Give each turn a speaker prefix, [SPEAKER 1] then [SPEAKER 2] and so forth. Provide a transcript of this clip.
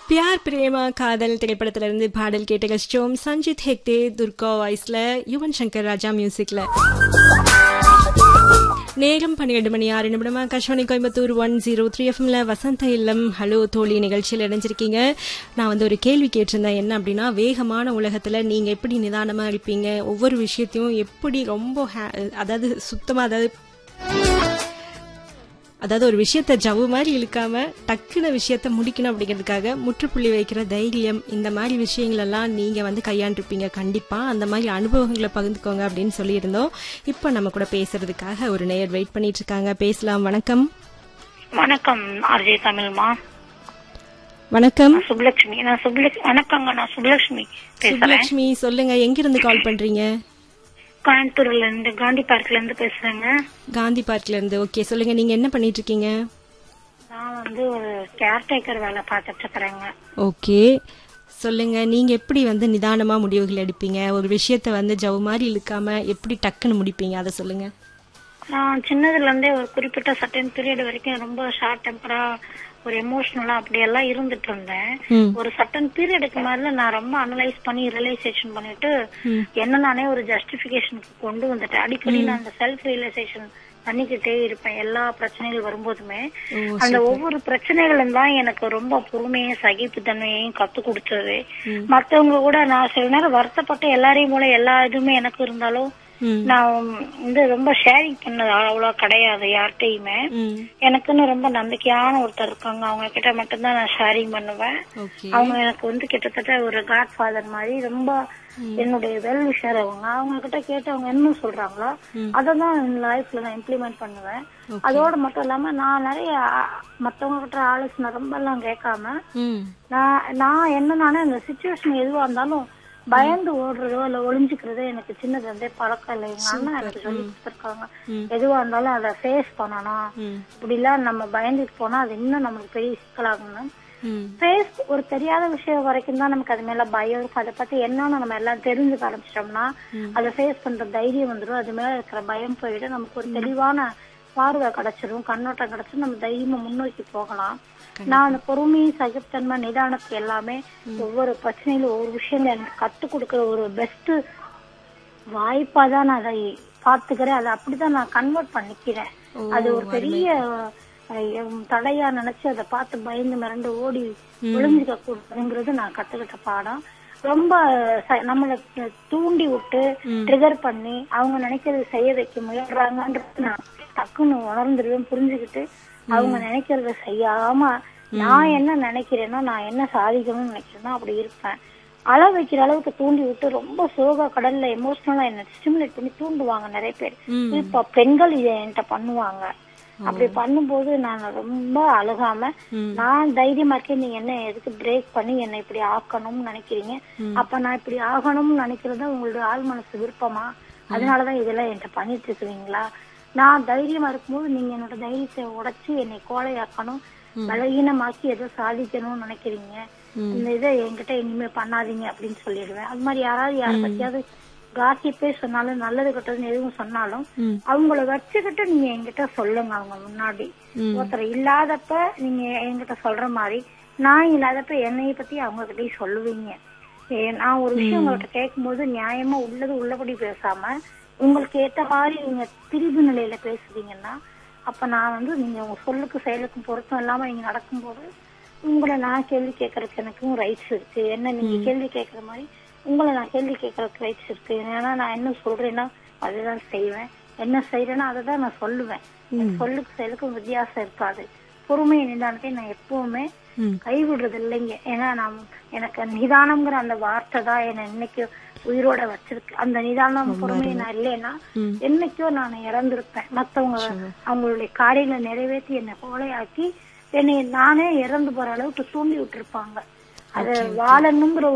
[SPEAKER 1] பியார் பிரேமா காதல் திரைப்படத்திலிருந்து பாடல் கேட்ட கஷ்டம் சஞ்சித் ஹெக்டே துர்கா வாய்ஸ்ல யுவன் சங்கர் ராஜா மியூசிக்ல நேரம் பன்னிரண்டு மணி ஆறு நிமிடமா கஷ்மணி கோயம்புத்தூர் ஒன் ஜீரோ த்ரீ எஃப்எம்ல வசந்த இல்லம் ஹலோ தோழி நிகழ்ச்சியில் இணைஞ்சிருக்கீங்க நான் வந்து ஒரு கேள்வி கேட்டிருந்தேன் என்ன அப்படின்னா வேகமான உலகத்துல நீங்க எப்படி நிதானமா இருப்பீங்க ஒவ்வொரு விஷயத்தையும் எப்படி ரொம்ப ஹே- அதாவது சுத்தமா அதாவது அதாவது ஒரு விஷயத்த ஜவ்வு மாதிரி இழுக்காம டக்குன விஷயத்த முடிக்கணும் அப்படிங்கிறதுக்காக முற்றுப்புள்ளி வைக்கிற தைரியம் இந்த மாதிரி விஷயங்கள் எல்லாம் நீங்க வந்து கையாண்டிருப்பீங்க கண்டிப்பா அந்த மாதிரி அனுபவங்களை பகிர்ந்துக்கோங்க அப்படின்னு சொல்லியிருந்தோம் இப்போ நம்ம கூட பேசுறதுக்காக ஒரு நேயர் வெயிட் பண்ணிட்டு இருக்காங்க பேசலாம் வணக்கம்
[SPEAKER 2] வணக்கம் ஆர்ஜே தமிழ்மா
[SPEAKER 1] வணக்கம்
[SPEAKER 2] நான் சுப்லட்சுமி நான் சுப்லட்சுமி வணக்கங்க நான் சுப்லட்சுமி பேசுறேன்
[SPEAKER 1] சுப்புலட்சுமி சொல்லுங்க எங்கிருந்து கால் பண்றீங்க
[SPEAKER 2] கோயம்புத்தூர்ல இருந்து காந்தி பார்க்ல இருந்து பேசுறேங்க
[SPEAKER 1] காந்தி பார்க்ல இருந்து ஓகே சொல்லுங்க நீங்க என்ன பண்ணிட்டு இருக்கீங்க
[SPEAKER 2] நான் வந்து ஒரு கேர்டேக்கர் வேலை பார்த்துட்டு இருக்கிறேங்க
[SPEAKER 1] ஓகே சொல்லுங்க நீங்க எப்படி வந்து நிதானமா முடிவுகள் எடுப்பீங்க ஒரு விஷயத்த வந்து ஜவு மாதிரி இழுக்காம எப்படி டக்குன்னு முடிப்பீங்க அதை சொல்லுங்க
[SPEAKER 2] நான் சின்னதுல இருந்தே ஒரு குறிப்பிட்ட சர்டன் பீரியட் வரைக்கும் ரொம்ப ஷார்ட் டெம்பரா ஒரு எமோஷனலா அப்படியெல்லாம் இருந்துட்டு இருந்தேன்
[SPEAKER 1] ம்.
[SPEAKER 2] ஒரு சர்டன் பீரியடுக்கு மேல நான் ரொம்ப அனலைஸ் பண்ணி ரியலைசேஷன் பண்ணிட்டு என்ன நானே ஒரு ஜஸ்டிபிகேஷனுக்கு கொண்டு வந்துட்டேன் அடிக்கடி நான் அந்த செல்ஃப் ரியலைசேஷன் பண்ணிக்கிட்டே இருப்பேன் எல்லா பிரச்சனைகள் வரும்போதுமே
[SPEAKER 1] ஓ,
[SPEAKER 2] அந்த ஒவ்வொரு பிரச்சனைகளும் தான் எனக்கு ரொம்ப பொறுமையும் சகிப்புத்தன்மையையும் கத்து கொடுத்தது மத்தவங்க கூட நான் சில நேரம் வருத்தப்பட்டு எல்லாரையும் போல எல்லா இதுவுமே எனக்கு இருந்தாலும்
[SPEAKER 1] ம்.
[SPEAKER 2] நான் வந்து ரொம்ப ஷேரிங் பண்ணது அவ்வளவு கிடையாது யார்கிட்டயுமே
[SPEAKER 1] ம்
[SPEAKER 2] எனக்குன்னு ரொம்ப நம்பிக்கையான ஒருத்தர் இருக்காங்க அவங்க கிட்ட மட்டும்தான் நான் ஷேரிங் பண்ணுவேன்
[SPEAKER 1] ஓகே
[SPEAKER 2] அவங்க எனக்கு வந்து கிட்டத்தட்ட ஒரு காட் ஃபாதர் மாதிரி ரொம்ப என்னுடைய வெல் விஷர் அவங்க அவங்க கிட்ட கேட்டு அவங்க என்ன சொல்றாங்களோ அதை தான் என் லைஃப்ல நான் இம்ப்ளிமெண்ட் பண்ணுவேன் அதோட மட்டும் இல்லாம நான் நிறைய ஆ- மத்தவங்க கிட்ட ஆலோசனை ரொம்ப எல்லாம் கேட்காம
[SPEAKER 1] ம்
[SPEAKER 2] நான் நான் என்ன நானே அந்த சுச்சுவேஷன் எதுவா இருந்தாலும் பயந்து ஓடுறதோ இல்ல ஒளிஞ்சுக்கிறதோ எனக்கு சின்னதுல இருந்தே பழக்கம் இல்லை எங்க அண்ணா எனக்கு சொல்லி கொடுத்துருக்காங்க எதுவா இருந்தாலும் அதை ஃபேஸ் பண்ணணும்
[SPEAKER 1] ம்
[SPEAKER 2] இப்படிலாம் நம்ம பயந்துட்டு போனா அது இன்னும் நம்மளுக்கு பெரிய சிக்கலாகணும்
[SPEAKER 1] ம்
[SPEAKER 2] ஃபேஸ் ஒரு தெரியாத விஷயம் வரைக்கும் தான் நமக்கு அது மேல பயம் இருக்கும் அதை பத்தி என்னன்னு நம்ம எல்லாம் தெரிஞ்சுக்க ஆரம்பிச்சிட்டோம்னா அதை ஃபேஸ் பண்ற தைரியம் வந்துடும் அது மேல இருக்கிற பயம் போயிட்டு நமக்கு ஒரு தெளிவான பார்வை கிடைச்சிரும் கண்ணோட்டம் கிடைச்சிரும் நம்ம தைரியமா முன்னோக்கி போகலாம் நான் அந்த பொறுமை சகிப்புத்தன்மை நிதானத்தை எல்லாமே ஒவ்வொரு பிரச்சனையிலும் ஒவ்வொரு விஷயங்கள் எனக்கு கத்து கொடுக்கிற ஒரு பெஸ்ட் வாய்ப்பா தான் நான் அதை பாத்துக்கிறேன் அதை அப்படிதான் நான் கன்வெர்ட் பண்ணிக்கிறேன் அது ஒரு பெரிய அஹ், எம் தடையா நினைச்சு அதை பார்த்து பயந்து மிரண்டு ஓடி ஒளிஞ்சுக்க கூடாதுங்கிறது நான் கத்துக்கிட்ட பாடம் ரொம்ப ச- நம்மள தூண்டி விட்டு ட்ரிகர் பண்ணி அவங்க நினைக்கிறது செய்ய வைக்க முயல்றாங்கன்றது நான் டக்குன்னு உணர்ந்துருவேன் புரிஞ்சுக்கிட்டு அவங்க நினைக்கிறத செய்யாம நான் என்ன நினைக்கிறேனோ நான் என்ன சாதிக்கணும்னு நினைக்கிறேனோ அப்படி இருப்பேன் அழ வைக்கிற அளவுக்கு தூண்டி விட்டு ரொம்ப சோக கடல்ல எமோஷனலா என்ன ஸ்டிமுலேட் பண்ணி தூண்டுவாங்க நிறைய பேர் இப்ப பெண்கள் இதை என்கிட்ட பண்ணுவாங்க அப்படி பண்ணும்போது நான் ரொம்ப அழுகாம நான் தைரியமா இருக்கேன் நீங்க என்ன எதுக்கு பிரேக் பண்ணி என்னை இப்படி ஆக்கணும்னு நினைக்கிறீங்க அப்ப நான் இப்படி ஆகணும்னு நினைக்கிறது உங்களுடைய ஆள் மனசு விருப்பமா அதனாலதான் இதெல்லாம் என்கிட்ட பண்ணிட்டு இருக்கிறீங்களா நான் தைரியமா இருக்கும்போது நீங்க என்னோட தைரியத்தை உடைச்சு என்னை கோழையாக்கணும் பலகீனமாக்கி ஏதோ சாதிக்கணும்னு நினைக்கிறீங்க இந்த இதை என்கிட்ட இனிமே பண்ணாதீங்க அப்படின்னு சொல்லிடுவேன் அது மாதிரி யாராவது யாரை பத்தியாவது காசிப்பே சொன்னாலும் நல்லது கெட்டதுன்னு எதுவும் சொன்னாலும் அவங்கள வச்சுக்கிட்டு நீங்க என்கிட்ட சொல்லுங்க அவங்க முன்னாடி ஒருத்தர் இல்லாதப்ப நீங்க என்கிட்ட சொல்ற மாதிரி நான் இல்லாதப்ப என்னைய பத்தி அவங்க கிட்டயும் சொல்லுவீங்க ஏ, நான் ஒரு விஷயம் உங்கள்கிட்ட கேட்கும்போது நியாயமா உள்ளது உள்ளபடி பேசாம உங்களுக்கு ஏத்த மாதிரி நீங்க திரிபு நிலையில பேசுறீங்கன்னா அப்ப நான் வந்து நீங்க உங்க சொல்லுக்கு செயலுக்கும் பொருத்தம் இல்லாம நீங்க நடக்கும்போது உங்களை நான் கேள்வி கேட்கறதுக்கு எனக்கும் ரைட்ஸ் இருக்கு என்ன நீங்க கேள்வி கேட்கற மாதிரி உங்களை நான் கேள்வி கேட்கறதுக்கு ரைட்ஸ் இருக்கு ஏன்னா நான் என்ன சொல்றேன்னா அதுதான் செய்வேன் என்ன செய்யறேன்னா அதை தான் நான் சொல்லுவேன் என் சொல்லுக்கு செயலுக்கும் வித்தியாசம் இருக்காது பொறுமை நிதானத்தை நான் எப்பவுமே கைவிடுறது இல்லைங்க ஏன்னா நான் எனக்கு நிதானம்ங்கிற அந்த வார்த்தை தான் என்னை இன்னைக்கு உயிரோட வச்சிருக்கு அந்த நிதானம் பொறுமை நான் இல்லைன்னா என்னைக்கோ நான் இறந்திருப்பேன் மத்தவங்க அவங்களுடைய காரியங்களை நிறைவேற்றி என்னை கோலையாக்கி என்னை நானே இறந்து போற அளவுக்கு தூண்டி விட்டுருப்பாங்க அது வாழணுங்கிற